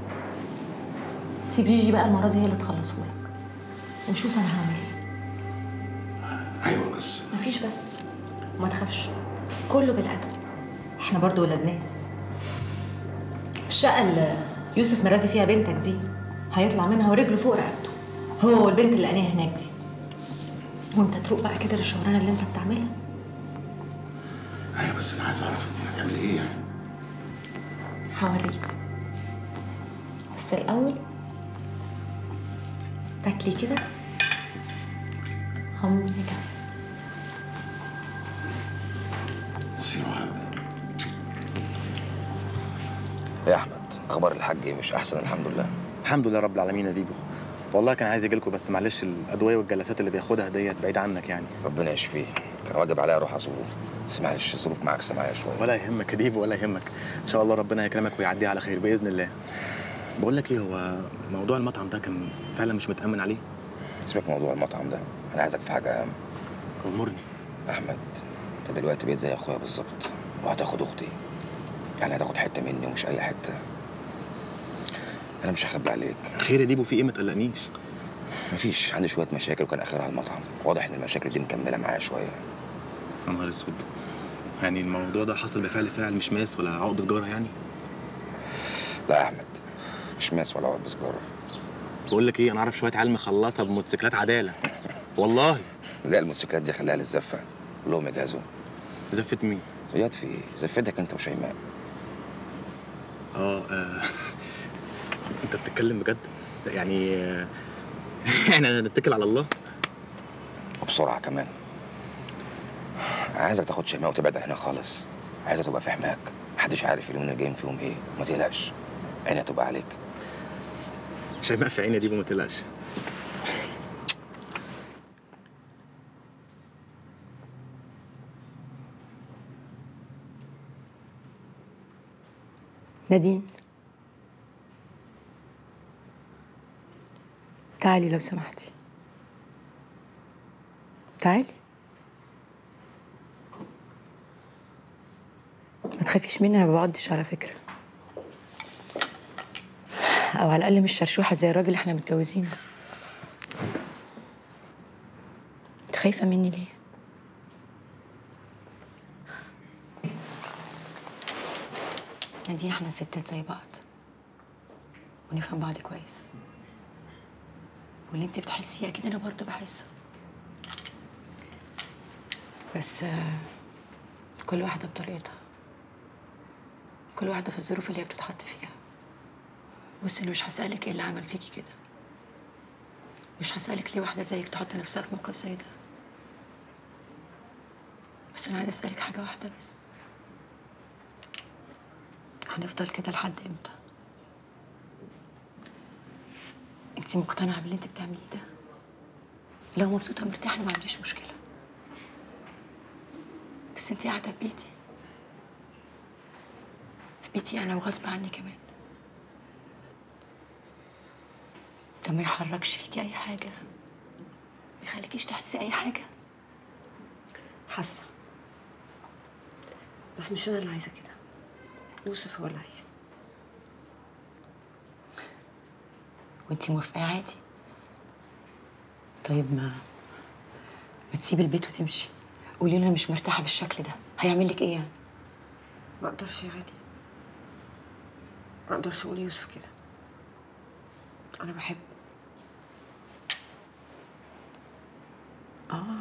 سيب جيجي بقى المره دي هي اللي تخلصه لك وشوف انا هعمل ايه ايوه بس مفيش بس وما تخافش كله بالادب احنا برضو ولاد ناس الشقه اللي يوسف مرازي فيها بنتك دي هيطلع منها ورجله فوق رقبته هو والبنت اللي لقيناها هناك دي وانت تروق بقى كده للشغلانه اللي انت بتعملها ايوه بس انا عايز اعرف انت هتعملي ايه يعني هوريك بس الاول تاكلي كده هم كده سيروا يا احمد اخبار الحاج إيه؟ مش احسن الحمد لله الحمد لله رب العالمين يا ديبو والله كان عايز يجي لكم بس معلش الادويه والجلسات اللي بياخدها ديت بعيد عنك يعني ربنا يشفيه كان واجب عليا اروح ازوره بس معلش الظروف معاكسه معايا شويه ولا يهمك يا ديبو ولا يهمك ان شاء الله ربنا يكرمك ويعديها على خير باذن الله بقول لك ايه هو موضوع المطعم ده كان فعلا مش متامن عليه سيبك من موضوع المطعم ده انا عايزك في حاجه اهم امرني احمد انت دلوقتي بقيت زي اخويا بالظبط وهتاخد اختي يعني هتاخد حته مني ومش اي حته انا مش هخبي عليك خير يا ديبو في ايه ما تقلقنيش مفيش عندي شويه مشاكل وكان اخرها المطعم واضح ان المشاكل دي مكمله معايا شويه يا نهار اسود يعني الموضوع ده حصل بفعل فاعل مش ماس ولا عقب سجاره يعني لا يا احمد مش ماس ولا عقد سجاره بقول لك ايه انا اعرف شويه عيال مخلصه بموتوسيكلات عداله والله لا الموتوسيكلات دي خليها للزفه قول لهم يجهزوا زفه مين؟ اياد في ايه؟ زفتك انت وشيماء اه آه. انت بتتكلم بجد يعني آه، يعني نتكل على الله وبسرعه كمان عايزك تاخد شيماء وتبعد عن هنا خالص عايزها تبقى في حماك محدش عارف اليومين الجايين فيهم ايه ما تقلقش عينها تبقى عليك شيماء في عيني دي ما تقلقش نادين تعالي لو سمحتي تعالي ما تخافيش مني انا ما بقعدش على فكره او على الاقل مش شرشوحه زي الراجل اللي احنا متجوزينه انت خايفه مني ليه نادين احنا ستات زي بعض ونفهم بعض كويس واللي انت بتحسيه اكيد انا برضه بحسه بس آه، كل واحده بطريقتها كل واحده في الظروف اللي هي بتتحط فيها بصي انا مش هسالك ايه اللي عمل فيكي كده مش هسالك ليه واحده زيك تحط نفسها في موقف زي ده بس انا عايزه اسالك حاجه واحده بس هنفضل كده لحد امتى انت مقتنعه باللي انت بتعمليه ده لو مبسوطه ومرتاحه أنا ما عنديش مشكله بس انت قاعده في بيتي في بيتي انا وغصب عني كمان ده ما يحركش فيكي اي حاجه ما يخليكيش تحسي اي حاجه حاسه بس مش انا اللي عايزه كده يوسف هو اللي عايز وانت موافقه عادي طيب ما ما تسيبي البيت وتمشي قولي له انا مش مرتاحه بالشكل ده هيعمل لك ايه يعني ما اقدرش يا غالي ما اقدرش اقول يوسف كده انا بحب اه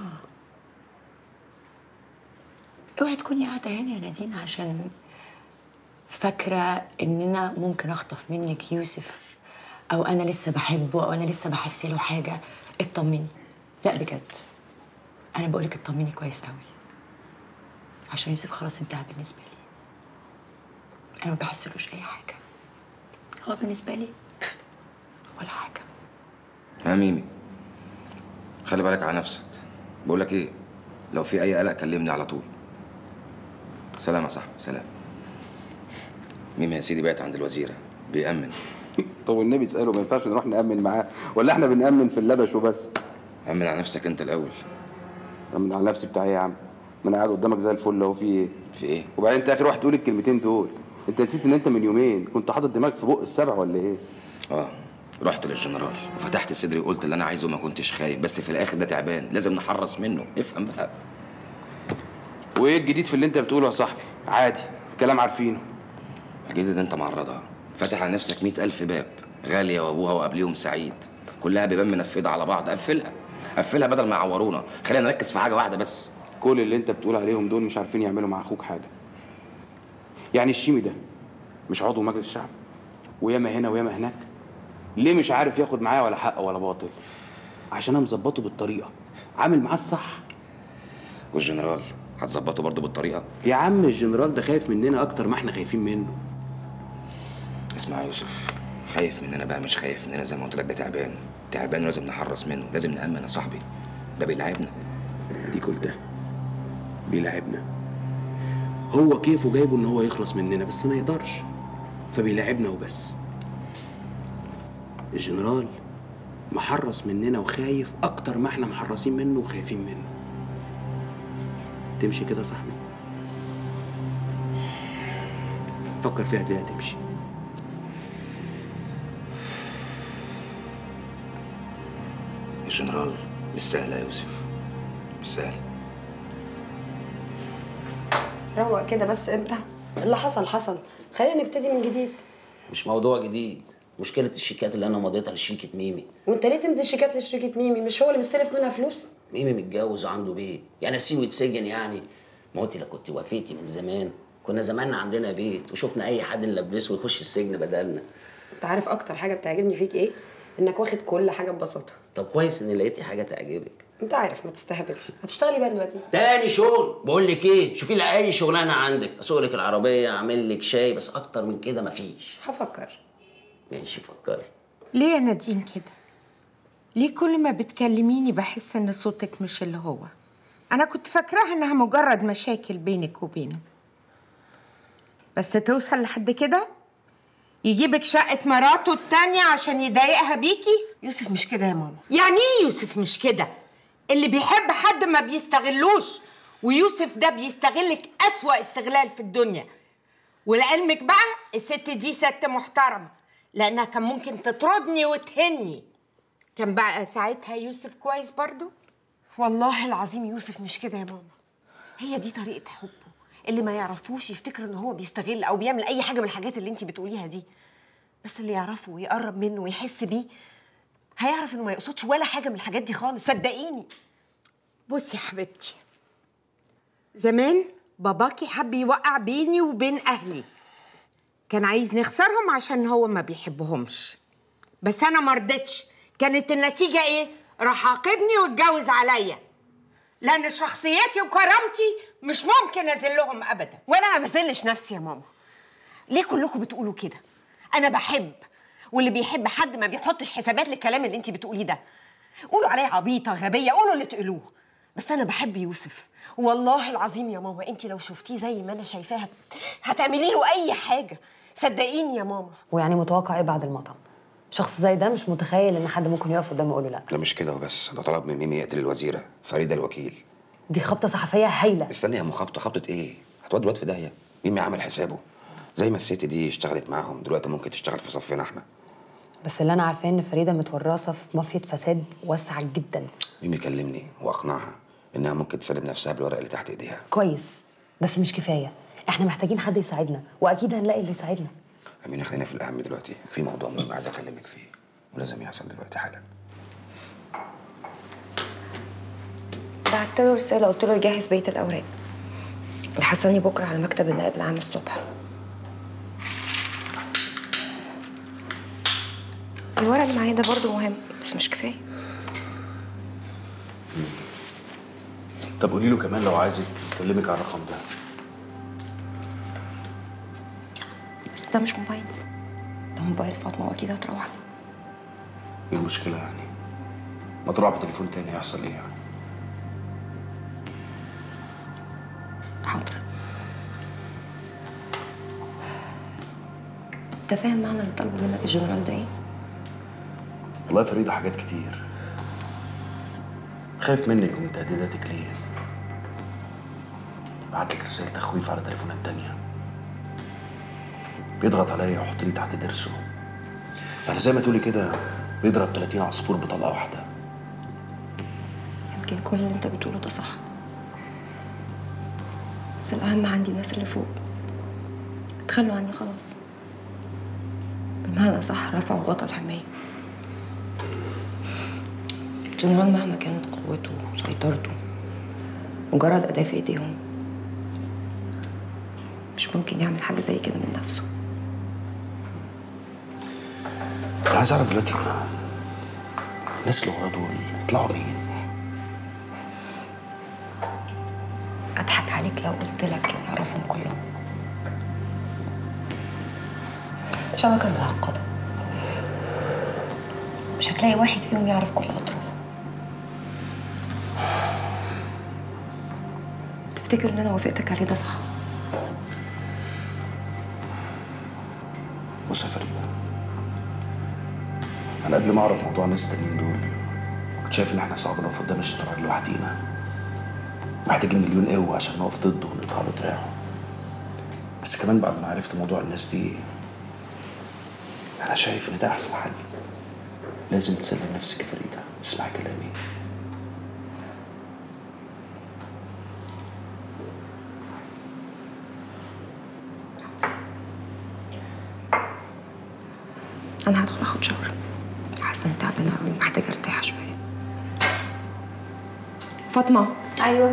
اوعي تكوني قاعده هنا يا نادين عشان فاكره ان انا ممكن اخطف منك يوسف او انا لسه بحبه او انا لسه بحس له حاجه اطمني لا بجد انا بقولك اطمني كويس قوي عشان يوسف خلاص انتهى بالنسبه لي انا ما بحسلوش اي حاجه هو بالنسبه لي ولا حاجه يا ميمي خلي بالك على نفسك بقول لك ايه لو في اي قلق كلمني على طول سلام يا صاحبي سلام ميمي يا سيدي بقت عند الوزيره بيأمن طب والنبي اساله ما ينفعش نروح نامن معاه ولا احنا بنامن في اللبش وبس أمن على نفسك انت الاول امن على نفسي بتاعي يا عم ما انا قاعد قدامك زي الفل اهو في ايه في ايه وبعدين انت اخر واحد تقول الكلمتين دول انت نسيت ان انت من يومين كنت حاطط دماغك في بق السبع ولا ايه اه رحت للجنرال وفتحت صدري وقلت اللي انا عايزه ما كنتش خايف بس في الاخر ده تعبان لازم نحرص منه افهم بقى وايه الجديد في اللي انت بتقوله يا صاحبي عادي كلام عارفينه اكيد ان انت معرضها فاتح على نفسك مئة ألف باب غالية وأبوها وقبليهم سعيد كلها بيبان منفذة على بعض قفلها قفلها بدل ما يعورونا خلينا نركز في حاجة واحدة بس كل اللي انت بتقول عليهم دول مش عارفين يعملوا مع اخوك حاجه يعني الشيمي ده مش عضو مجلس الشعب وياما هنا وياما هناك ليه مش عارف ياخد معايا ولا حق ولا باطل عشان انا مظبطه بالطريقه عامل معاه الصح والجنرال هتظبطه برضه بالطريقة يا عم الجنرال ده خايف مننا اكتر ما احنا خايفين منه اسمع يا يوسف خايف مننا بقى مش خايف مننا زي ما قلت لك ده تعبان تعبان ولازم نحرص منه لازم نأمن يا صاحبي ده بيلعبنا دي قلتها بيلاعبنا هو كيفه جايبه ان هو يخلص مننا بس ما يقدرش فبيلاعبنا وبس الجنرال محرص مننا وخايف اكتر ما احنا محرصين منه وخايفين منه تمشي كده يا صاحبي فكر فيها تلاقيها تمشي الجنرال مش سهل يا يوسف مش سهل روق كده بس انت اللي حصل حصل خلينا نبتدي من جديد مش موضوع جديد مشكلة الشيكات اللي أنا مضيتها لشركة ميمي وانت ليه تمضي شيكات لشركه ميمي مش هو اللي مستلف منها فلوس ميمي متجوز وعنده بيت يعني أسيبه يتسجن يعني ما انت لو كنت وافيتي من زمان كنا زماننا عندنا بيت وشفنا أي حد نلبسه ويخش السجن بدلنا انت عارف اكتر حاجه بتعجبني فيك ايه انك واخد كل حاجه ببساطه طب كويس إن لقيتي حاجة تعجبك انت عارف ما تستهبلش هتشتغلي بقى دلوقتي تاني شغل بقول لك ايه شوفي لي اي شغلانه عندك اسوق لك العربيه اعمل لك شاي بس اكتر من كده مفيش هفكر ماشي فكري ليه يا نادين كده؟ ليه كل ما بتكلميني بحس ان صوتك مش اللي هو؟ انا كنت فاكراها انها مجرد مشاكل بينك وبينه بس توصل لحد كده يجيبك شقة مراته التانية عشان يضايقها بيكي يوسف مش كده يا ماما يعني ايه يوسف مش كده اللي بيحب حد ما بيستغلوش ويوسف ده بيستغلك أسوأ استغلال في الدنيا ولعلمك بقى الست دي ست محترمة لأنها كان ممكن تطردني وتهني كان بقى ساعتها يوسف كويس برضو والله العظيم يوسف مش كده يا ماما هي دي طريقة حبه اللي ما يعرفوش يفتكر ان هو بيستغل او بيعمل اي حاجة من الحاجات اللي انت بتقوليها دي بس اللي يعرفه ويقرب منه ويحس بيه هيعرف انه ما يقصدش ولا حاجة من الحاجات دي خالص صدقيني بصي يا حبيبتي زمان باباكي حب يوقع بيني وبين أهلي كان عايز نخسرهم عشان هو ما بيحبهمش بس أنا مرضتش كانت النتيجة إيه؟ راح عاقبني واتجوز عليا لأن شخصيتي وكرامتي مش ممكن أذلهم أبدا وانا ما بذلش نفسي يا ماما ليه كلكم بتقولوا كده انا بحب واللي بيحب حد ما بيحطش حسابات للكلام اللي انت بتقوليه ده قولوا عليا عبيطه غبيه قولوا اللي تقولوه بس انا بحب يوسف والله العظيم يا ماما انت لو شفتيه زي ما انا شايفاه هت- هتعملي له اي حاجه صدقيني يا ماما ويعني متوقع ايه بعد المطعم شخص زي ده مش متخيل ان حد ممكن يقف قدامه يقول له لا لا مش كده وبس ده طلب من ميمي يقتل الوزيره فريده الوكيل دي خبطه صحفيه هايله استني يا ام خبطه خبطه ايه هتودي الواد في داهيه ميمي عمل حسابه زي ما الست دي اشتغلت معاهم دلوقتي ممكن تشتغل في صفنا احنا بس اللي انا عارفاه ان فريده متورطه في مافيا فساد واسعه جدا ميمي كلمني واقنعها انها ممكن تسلم نفسها بالورق اللي تحت ايديها كويس بس مش كفايه احنا محتاجين حد يساعدنا واكيد هنلاقي اللي يساعدنا امين خلينا في الاهم دلوقتي في موضوع مهم عايز اكلمك فيه ولازم يحصل دلوقتي حالا بعت له رسالة قلت له يجهز بقية الأوراق يحصلني بكرة على مكتب النائب العام الصبح الورق اللي معايا ده برضه مهم بس مش كفاية طب قولي له كمان لو عايزك يكلمك على الرقم ده بس ده مش موبايل ده موبايل فاطمة وأكيد هتروح ايه المشكله يعني ما تروح بتليفون تاني هيحصل ايه يعني حاضر أنت فاهم معنى اللي طالبه منك الجنرال ده إيه؟ والله يا فريده حاجات كتير خايف منك ومن تهديداتك ليه بعت لك رسائل تخويف على تليفونات تانية بيضغط عليا ويحط لي تحت ضرسه يعني زي ما تقولي كده بيضرب 30 عصفور بطلقه واحده يمكن كل اللي أنت بتقوله ده صح بس الأهم عندي الناس اللي فوق تخلوا عني خلاص بمعنى صح رفعوا غطا الحماية الجنرال مهما كانت قوته وسيطرته مجرد أداة في إيديهم مش ممكن يعمل حاجة زي كده من نفسه انا عايز اعرف دلوقتي الناس اللي ورا دول يطلعوا مين أضحك عليك لو قلت لك إني أعرفهم كلهم شبكة معقدة مش هتلاقي واحد فيهم يعرف كل أطرافه تفتكر إن أنا وافقتك عليه ده صح؟ بص يا فريده انا قبل ما اعرف موضوع الناس التانيين دول كنت شايف ان احنا صعب نقف قدام الشطرنج لوحدينا محتاجين مليون قوة عشان نقف ضده ونقطع له دراعه بس كمان بعد ما عرفت موضوع الناس دي انا شايف ان ده احسن حل لازم تسلم نفسك يا فريده اسمعي كلامي أنا هدخل آخد شاور حاسة إني تعبانة أوي ومحتاجة أرتاح شوية فاطمة أيوه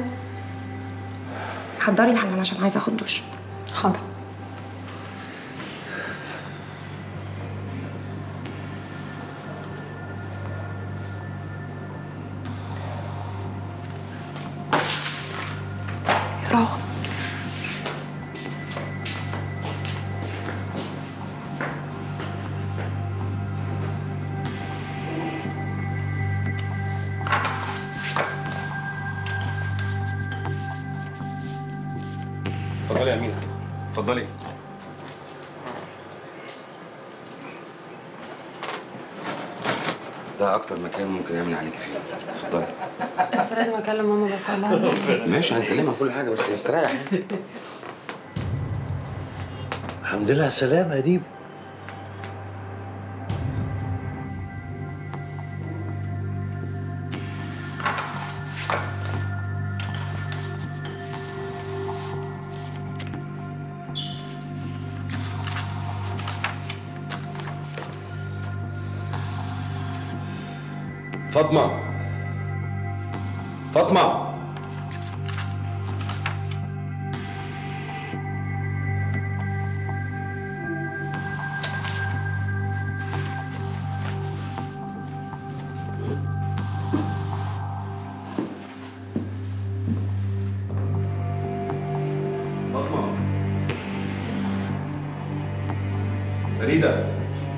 حضري الحمام عشان عايزة آخد دش حاضر روح اتفضلي يا امينه اتفضلي ده اكتر مكان ممكن يعمل عليك فيه اتفضلي بس لازم اكلم ماما بس اقول لها ماشي هنكلمها كل حاجه بس استريح الحمد لله على السلامة يا ديب فاطمه فاطمه فاطمه فريده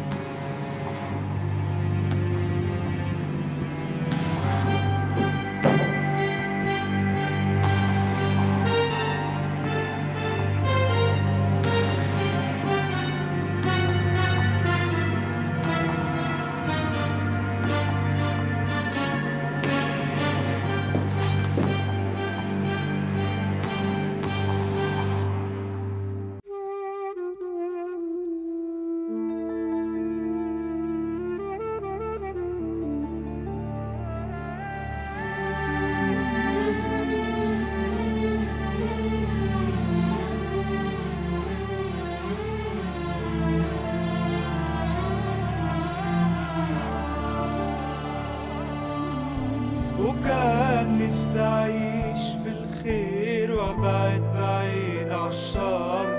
وكان نفسي أعيش في الخير وأبعد بعيد عالشر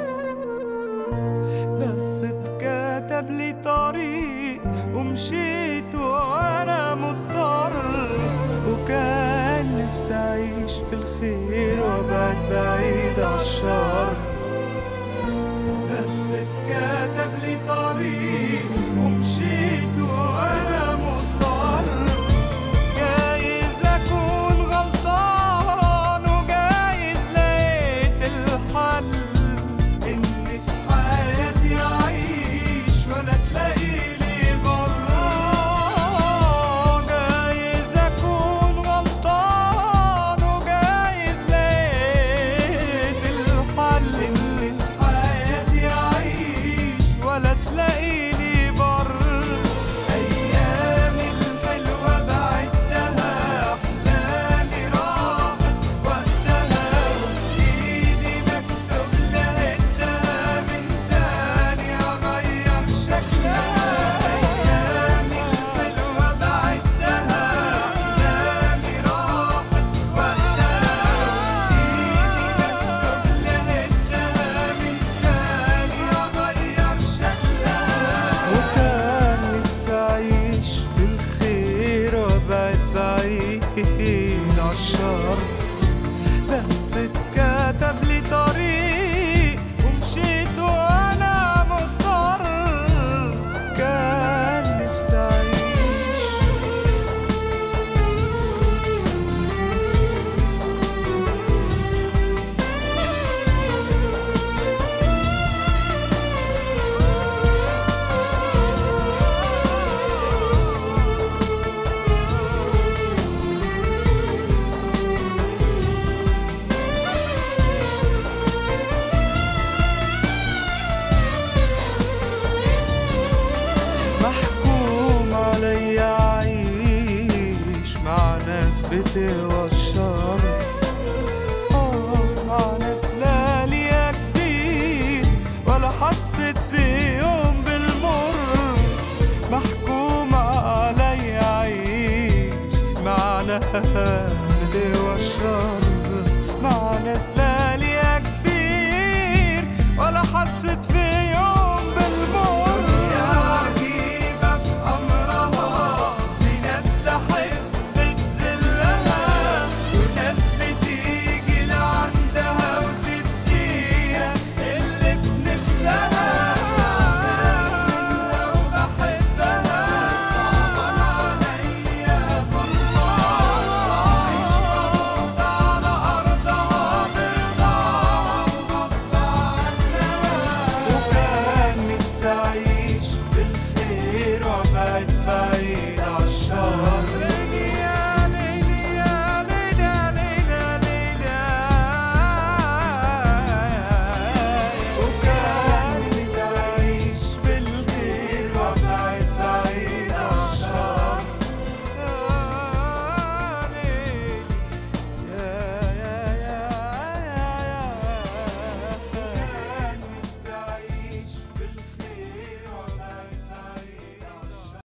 بس اتكتب لي طريق ومشيت وأنا مضطر وكان نفسي أعيش في الخير وأبعد بعيد عالشر بس اتكتب لي طريق ومشيت وأنا مضطر جايز أكون غلطان وجايز لقيت الحل إن في حياتي أعيش ولا تلاقي لي برا جايز أكون غلطان وجايز لقيت الحل إن في حياتي أعيش ولا تلاقي لي بر أيامي الحلوة بعدها أحلامي راحت وقتها وإيدي مكتوب لقيتها من تاني أغير شكلها أيامي الحلوة بعدها أحلامي راحت وقتها وإيدي مكتوب لقيتها من تاني أغير شكلها وكان نفسي أعيش في الخير وأبعد بعيد عالشر بس اتكتب لي طريق ومشيت وأنا مضطر كان نفسي أعيش محكوم عليا أعيش مع ناس بتوى الشر آه مع ناس لا ليا كبير ولا حسيت في يوم بالمر محكوم عليا أعيش مع ناس بتوى الشر مع ناس لا ليا كبير ولا حسيت في يوم بالمر يا عجيبة في أمرها في ناس تحب تذلها وناس بتيجي لعندها وتديها اللي في نفسها منها وبحبها صعبان عليا ظلمها عيش واموت على أرضها برضاها وغصب عنها وكان نفسي أعيش